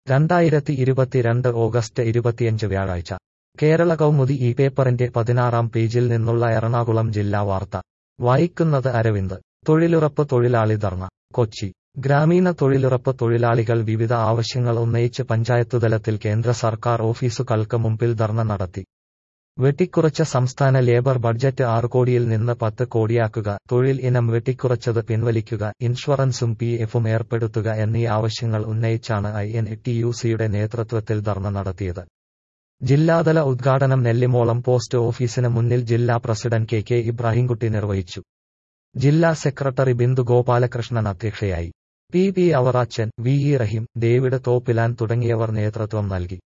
രണ്ടായിരത്തി ഇരുപത്തിരണ്ട് ഓഗസ്റ്റ് ഇരുപത്തിയഞ്ച് വ്യാഴാഴ്ച കേരള കൗമുദി ഈ പേപ്പറിന്റെ പതിനാറാം പേജിൽ നിന്നുള്ള എറണാകുളം ജില്ലാ വാർത്ത വായിക്കുന്നത് അരവിന്ദ് തൊഴിലുറപ്പ് തൊഴിലാളി ധർണ കൊച്ചി ഗ്രാമീണ തൊഴിലുറപ്പ് തൊഴിലാളികൾ വിവിധ ആവശ്യങ്ങൾ ഉന്നയിച്ച് പഞ്ചായത്തുതലത്തിൽ കേന്ദ്ര സർക്കാർ ഓഫീസുകൾക്ക് മുമ്പിൽ ധർണ നടത്തി വെട്ടിക്കുറച്ച സംസ്ഥാന ലേബർ ബഡ്ജറ്റ് ആറ് കോടിയിൽ നിന്ന് പത്ത് കോടിയാക്കുക തൊഴിൽ ഇനം വെട്ടിക്കുറച്ചത് പിൻവലിക്കുക ഇൻഷുറൻസും പി എഫും ഏർപ്പെടുത്തുക എന്നീ ആവശ്യങ്ങൾ ഉന്നയിച്ചാണ് ഐ എൻ ടി യു സിയുടെ നേതൃത്വത്തിൽ ധർണ നടത്തിയത് ജില്ലാതല ഉദ്ഘാടനം നെല്ലിമോളം പോസ്റ്റ് ഓഫീസിന് മുന്നിൽ ജില്ലാ പ്രസിഡന്റ് കെ കെ ഇബ്രാഹിംകുട്ടി നിർവഹിച്ചു ജില്ലാ സെക്രട്ടറി ബിന്ദു ഗോപാലകൃഷ്ണൻ അധ്യക്ഷയായി P P Avarachan V E Raheem David Thoppilan തുടങ്ങിയവർ നേതൃത്വം നൽകി